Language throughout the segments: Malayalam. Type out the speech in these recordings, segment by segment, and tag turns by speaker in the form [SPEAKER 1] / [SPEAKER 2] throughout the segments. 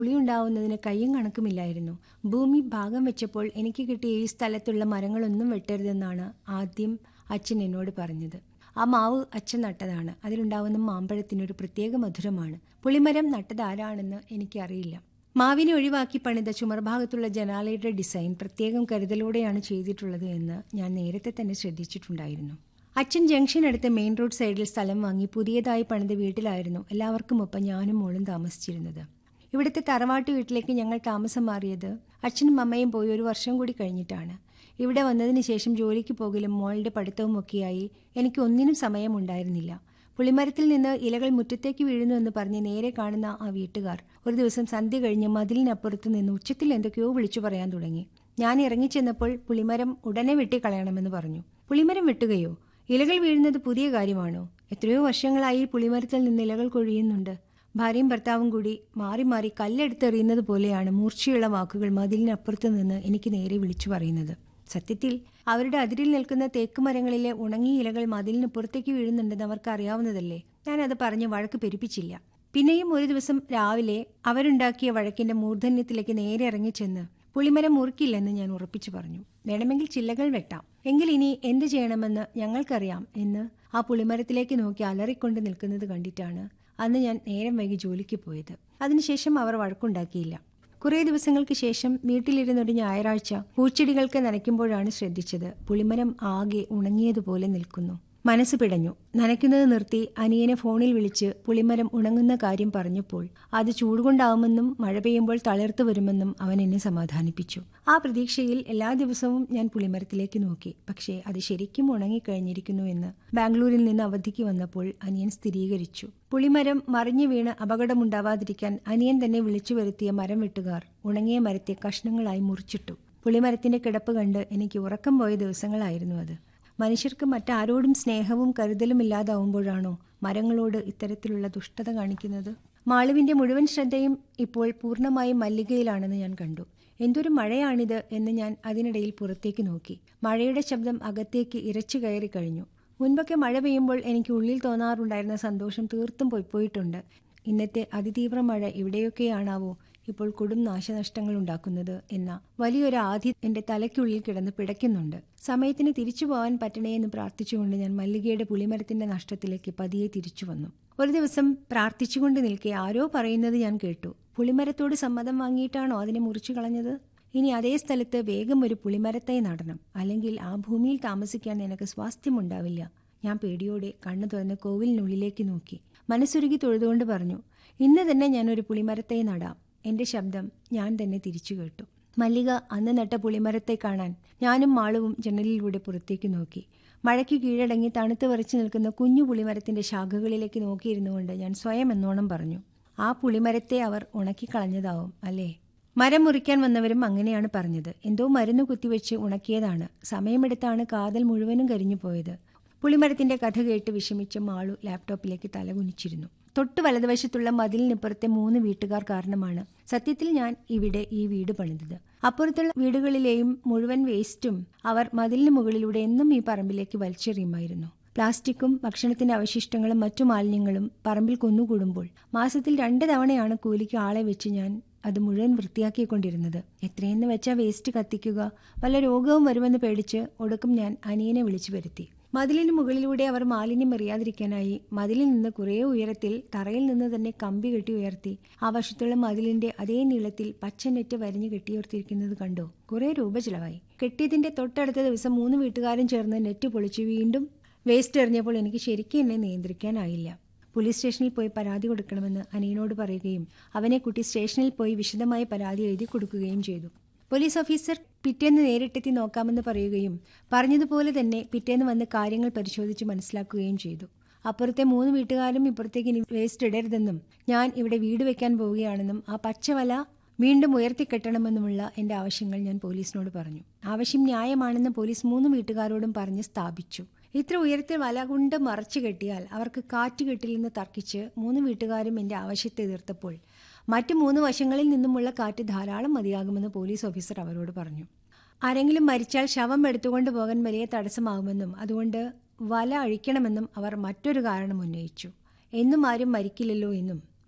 [SPEAKER 1] പുളിയുണ്ടാവുന്നതിന് കയ്യും കണക്കുമില്ലായിരുന്നു ഭൂമി ഭാഗം വെച്ചപ്പോൾ എനിക്ക് കിട്ടിയ ഈ സ്ഥലത്തുള്ള മരങ്ങളൊന്നും വെട്ടരുതെന്നാണ് ആദ്യം അച്ഛൻ എന്നോട് പറഞ്ഞത് ആ മാവ് അച്ഛൻ നട്ടതാണ് അതിലുണ്ടാവുന്ന മാമ്പഴത്തിനൊരു പ്രത്യേക മധുരമാണ് പുളിമരം നട്ടത് ആരാണെന്ന് എനിക്കറിയില്ല മാവിനെ ഒഴിവാക്കി പണിത ചുമർഭാഗത്തുള്ള ജനാലയുടെ ഡിസൈൻ പ്രത്യേകം കരുതലോടെയാണ് ചെയ്തിട്ടുള്ളത് എന്ന് ഞാൻ നേരത്തെ തന്നെ ശ്രദ്ധിച്ചിട്ടുണ്ടായിരുന്നു അച്ഛൻ ജംഗ്ഷൻ അടുത്ത് മെയിൻ റോഡ് സൈഡിൽ സ്ഥലം വാങ്ങി പുതിയതായി പണിത വീട്ടിലായിരുന്നു എല്ലാവർക്കും ഒപ്പം ഞാനും മോളും താമസിച്ചിരുന്നത് ഇവിടുത്തെ തറവാട്ട് വീട്ടിലേക്ക് ഞങ്ങൾ താമസം മാറിയത് അച്ഛനും അമ്മയും പോയി ഒരു വർഷം കൂടി കഴിഞ്ഞിട്ടാണ് ഇവിടെ വന്നതിന് ശേഷം ജോലിക്ക് പോകലും മോളുടെ പഠിത്തവും ഒക്കെയായി എനിക്ക് ഒന്നിനും സമയമുണ്ടായിരുന്നില്ല പുളിമരത്തിൽ നിന്ന് ഇലകൾ മുറ്റത്തേക്ക് വീഴുന്നു എന്ന് പറഞ്ഞ് നേരെ കാണുന്ന ആ വീട്ടുകാർ ഒരു ദിവസം സന്ധ്യ കഴിഞ്ഞ് മതിലിനപ്പുറത്ത് നിന്ന് ഉച്ചത്തിൽ എന്തൊക്കെയോ വിളിച്ചു പറയാൻ തുടങ്ങി ഞാൻ ഇറങ്ങിച്ചെന്നപ്പോൾ പുളിമരം ഉടനെ വെട്ടിക്കളയണമെന്ന് പറഞ്ഞു പുളിമരം വെട്ടുകയോ ഇലകൾ വീഴുന്നത് പുതിയ കാര്യമാണോ എത്രയോ വർഷങ്ങളായി പുളിമരത്തിൽ നിന്ന് ഇലകൾ കൊഴിയുന്നുണ്ട് ഭാര്യയും ഭർത്താവും കൂടി മാറി മാറി കല്ലെടുത്തെറിയുന്നത് പോലെയാണ് മൂർച്ചയുള്ള വാക്കുകൾ മതിലിനപ്പുറത്ത് നിന്ന് എനിക്ക് നേരെ വിളിച്ചു പറയുന്നത് സത്യത്തിൽ അവരുടെ അതിരിൽ നിൽക്കുന്ന തേക്ക് മരങ്ങളിലെ ഉണങ്ങിയ ഇലകൾ മതിലിന് പുറത്തേക്ക് വീഴുന്നുണ്ടെന്ന് അവർക്ക് അറിയാവുന്നതല്ലേ ഞാനത് പറഞ്ഞ് വഴക്ക് പെരുപ്പിച്ചില്ല പിന്നെയും ഒരു ദിവസം രാവിലെ അവരുണ്ടാക്കിയ വഴക്കിന്റെ മൂർധന്യത്തിലേക്ക് നേരെ ഇറങ്ങിച്ചെന്ന് പുളിമരം മുറിക്കില്ലെന്ന് ഞാൻ ഉറപ്പിച്ചു പറഞ്ഞു വേണമെങ്കിൽ ചില്ലകൾ വെട്ടാം എങ്കിൽ ഇനി എന്ത് ചെയ്യണമെന്ന് ഞങ്ങൾക്കറിയാം എന്ന് ആ പുളിമരത്തിലേക്ക് നോക്കി അലറിക്കൊണ്ട് നിൽക്കുന്നത് കണ്ടിട്ടാണ് അന്ന് ഞാൻ നേരം വൈകി ജോലിക്ക് പോയത് അതിനുശേഷം അവർ വഴക്കുണ്ടാക്കിയില്ല കുറേ ദിവസങ്ങൾക്ക് ശേഷം വീട്ടിലിരുന്നൊരു ഞായറാഴ്ച പൂച്ചെടികൾക്ക് നനയ്ക്കുമ്പോഴാണ് ശ്രദ്ധിച്ചത് പുളിമരം ആകെ ഉണങ്ങിയതുപോലെ നിൽക്കുന്നു മനസ്സ് പിടഞ്ഞു നനയ്ക്കുന്നത് നിർത്തി അനിയനെ ഫോണിൽ വിളിച്ച് പുളിമരം ഉണങ്ങുന്ന കാര്യം പറഞ്ഞപ്പോൾ അത് ചൂടുകൊണ്ടാവുമെന്നും മഴ പെയ്യുമ്പോൾ തളിർത്തു വരുമെന്നും അവൻ എന്നെ സമാധാനിപ്പിച്ചു ആ പ്രതീക്ഷയിൽ എല്ലാ ദിവസവും ഞാൻ പുളിമരത്തിലേക്ക് നോക്കി പക്ഷേ അത് ശരിക്കും ഉണങ്ങിക്കഴിഞ്ഞിരിക്കുന്നു എന്ന് ബാംഗ്ലൂരിൽ നിന്ന് അവധിക്ക് വന്നപ്പോൾ അനിയൻ സ്ഥിരീകരിച്ചു പുളിമരം മറിഞ്ഞു വീണ് അപകടമുണ്ടാവാതിരിക്കാൻ അനിയൻ തന്നെ വിളിച്ചു വരുത്തിയ മരം വെട്ടുകാർ ഉണങ്ങിയ മരത്തെ കഷ്ണങ്ങളായി മുറിച്ചിട്ടു പുളിമരത്തിന്റെ കിടപ്പ് കണ്ട് എനിക്ക് ഉറക്കം പോയ ദിവസങ്ങളായിരുന്നു അത് മനുഷ്യർക്ക് മറ്റാരോടും സ്നേഹവും കരുതലും ഇല്ലാതാവുമ്പോഴാണോ മരങ്ങളോട് ഇത്തരത്തിലുള്ള ദുഷ്ടത കാണിക്കുന്നത് മാളുവിന്റെ മുഴുവൻ ശ്രദ്ധയും ഇപ്പോൾ പൂർണ്ണമായും മല്ലികയിലാണെന്ന് ഞാൻ കണ്ടു എന്തൊരു മഴയാണിത് എന്ന് ഞാൻ അതിനിടയിൽ പുറത്തേക്ക് നോക്കി മഴയുടെ ശബ്ദം അകത്തേക്ക് ഇരച്ചു കയറി കഴിഞ്ഞു മുൻപൊക്കെ മഴ പെയ്യുമ്പോൾ എനിക്ക് ഉള്ളിൽ തോന്നാറുണ്ടായിരുന്ന സന്തോഷം തീർത്തും പൊയ്പോയിട്ടുണ്ട് ഇന്നത്തെ അതിതീവ്ര മഴ ഇവിടെയൊക്കെയാണാവോ ഇപ്പോൾ കൊടും നാശനഷ്ടങ്ങൾ ഉണ്ടാക്കുന്നത് എന്ന വലിയൊരു ആധി എന്റെ തലയ്ക്കുള്ളിൽ കിടന്ന് പിടയ്ക്കുന്നുണ്ട് സമയത്തിന് തിരിച്ചു പോകാൻ പറ്റണേ എന്ന് പ്രാർത്ഥിച്ചുകൊണ്ട് ഞാൻ മല്ലികയുടെ പുളിമരത്തിന്റെ നഷ്ടത്തിലേക്ക് പതിയെ തിരിച്ചു വന്നു ഒരു ദിവസം പ്രാർത്ഥിച്ചുകൊണ്ട് നിൽക്കെ ആരോ പറയുന്നത് ഞാൻ കേട്ടു പുളിമരത്തോട് സമ്മതം വാങ്ങിയിട്ടാണോ അതിനെ മുറിച്ചു കളഞ്ഞത് ഇനി അതേ സ്ഥലത്ത് വേഗം ഒരു പുളിമരത്തൈ നടണം അല്ലെങ്കിൽ ആ ഭൂമിയിൽ താമസിക്കാൻ നിനക്ക് സ്വാസ്ഥ്യമുണ്ടാവില്ല ഞാൻ പേടിയോടെ കണ്ണു തുറന്ന് കോവിലിനുള്ളിലേക്ക് നോക്കി മനസ്സുരുകി തൊഴുതുകൊണ്ട് പറഞ്ഞു ഇന്ന് തന്നെ ഞാനൊരു പുളിമരത്തൈ നടാം എന്റെ ശബ്ദം ഞാൻ തന്നെ തിരിച്ചു കേട്ടു മല്ലിക അന്ന് നട്ട പുളിമരത്തെ കാണാൻ ഞാനും മാളുവും ജനലിലൂടെ പുറത്തേക്ക് നോക്കി മഴയ്ക്ക് കീഴടങ്ങി തണുത്ത് വരച്ചു നിൽക്കുന്ന കുഞ്ഞു പുളിമരത്തിന്റെ ശാഖകളിലേക്ക് നോക്കിയിരുന്നുകൊണ്ട് ഞാൻ സ്വയം എന്നോണം പറഞ്ഞു ആ പുളിമരത്തെ അവർ ഉണക്കിക്കളഞ്ഞതാവും അല്ലേ മരം മുറിക്കാൻ വന്നവരും അങ്ങനെയാണ് പറഞ്ഞത് എന്തോ മരുന്ന് കുത്തിവെച്ച് ഉണക്കിയതാണ് സമയമെടുത്താണ് കാതൽ മുഴുവനും കരിഞ്ഞു പോയത് പുളിമരത്തിന്റെ കഥ കേട്ട് വിഷമിച്ച മാളു ലാപ്ടോപ്പിലേക്ക് തലകുനിച്ചിരുന്നു തൊട്ട് വലതുവശത്തുള്ള മതിലിനിപ്പുറത്തെ മൂന്ന് വീട്ടുകാർ കാരണമാണ് സത്യത്തിൽ ഞാൻ ഇവിടെ ഈ വീട് പണിതത് അപ്പുറത്തുള്ള വീടുകളിലെയും മുഴുവൻ വേസ്റ്റും അവർ മതിലിന് മുകളിലൂടെ എന്നും ഈ പറമ്പിലേക്ക് വലിച്ചെറിയുമായിരുന്നു പ്ലാസ്റ്റിക്കും ഭക്ഷണത്തിന്റെ അവശിഷ്ടങ്ങളും മറ്റു മാലിന്യങ്ങളും പറമ്പിൽ കുന്നുകൂടുമ്പോൾ മാസത്തിൽ രണ്ട് തവണയാണ് കൂലിക്ക് ആളെ വെച്ച് ഞാൻ അത് മുഴുവൻ വൃത്തിയാക്കിക്കൊണ്ടിരുന്നത് എത്രയെന്ന് വെച്ചാൽ വേസ്റ്റ് കത്തിക്കുക വല്ല രോഗവും വരുമെന്ന് പേടിച്ച് ഒടുക്കം ഞാൻ അനിയനെ വിളിച്ചു വരുത്തി മതിലിന് മുകളിലൂടെ അവർ മാലിന്യം എറിയാതിരിക്കാനായി മതിലിൽ നിന്ന് കുറേ ഉയരത്തിൽ തറയിൽ നിന്ന് തന്നെ കമ്പി കെട്ടി ഉയർത്തി ആ വശത്തുള്ള മതിലിന്റെ അതേ നീളത്തിൽ പച്ച നെറ്റ് വരിഞ്ഞു കെട്ടിയുയർത്തിയിരിക്കുന്നത് കണ്ടോ കുറേ രൂപ ചിലവായി കെട്ടിയതിന്റെ തൊട്ടടുത്ത ദിവസം മൂന്ന് വീട്ടുകാരും ചേർന്ന് നെറ്റ് പൊളിച്ച് വീണ്ടും വേസ്റ്റ് എറിഞ്ഞപ്പോൾ എനിക്ക് ശരിക്കും എന്നെ നിയന്ത്രിക്കാനായില്ല പോലീസ് സ്റ്റേഷനിൽ പോയി പരാതി കൊടുക്കണമെന്ന് അനിയനോട് പറയുകയും അവനെ കുട്ടി സ്റ്റേഷനിൽ പോയി വിശദമായ പരാതി എഴുതി കൊടുക്കുകയും ചെയ്തു പോലീസ് ഓഫീസർ പിറ്റേന്ന് നേരിട്ടെത്തി നോക്കാമെന്ന് പറയുകയും പറഞ്ഞതുപോലെ തന്നെ പിറ്റേന്ന് വന്ന് കാര്യങ്ങൾ പരിശോധിച്ച് മനസ്സിലാക്കുകയും ചെയ്തു അപ്പുറത്തെ മൂന്ന് വീട്ടുകാരും ഇപ്പുറത്തേക്ക് ഇനി വേസ്റ്റ് ഇടരുതെന്നും ഞാൻ ഇവിടെ വീട് വെക്കാൻ പോവുകയാണെന്നും ആ പച്ചവല വീണ്ടും ഉയർത്തിക്കെട്ടണമെന്നുമുള്ള എന്റെ ആവശ്യങ്ങൾ ഞാൻ പോലീസിനോട് പറഞ്ഞു ആവശ്യം ന്യായമാണെന്ന് പോലീസ് മൂന്ന് വീട്ടുകാരോടും പറഞ്ഞ് സ്ഥാപിച്ചു ഇത്ര ഉയരത്തിൽ വല കൊണ്ട് മറച്ചു കെട്ടിയാൽ അവർക്ക് കാറ്റ് കിട്ടില്ലെന്ന് തർക്കിച്ച് മൂന്ന് വീട്ടുകാരും എന്റെ ആവശ്യത്തെ എതിർത്തപ്പോൾ മറ്റു മൂന്ന് വശങ്ങളിൽ നിന്നുമുള്ള കാറ്റ് ധാരാളം മതിയാകുമെന്ന് പോലീസ് ഓഫീസർ അവരോട് പറഞ്ഞു ആരെങ്കിലും മരിച്ചാൽ ശവം എടുത്തുകൊണ്ട് പോകാൻ വലിയ തടസ്സമാകുമെന്നും അതുകൊണ്ട് വല അഴിക്കണമെന്നും അവർ മറ്റൊരു കാരണം ഉന്നയിച്ചു എന്നും ആരും മരിക്കില്ലല്ലോ എന്നും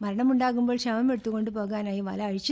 [SPEAKER 1] മരണമുണ്ടാകുമ്പോൾ ശവം എടുത്തുകൊണ്ട് പോകാനായി വല അഴിച്ചു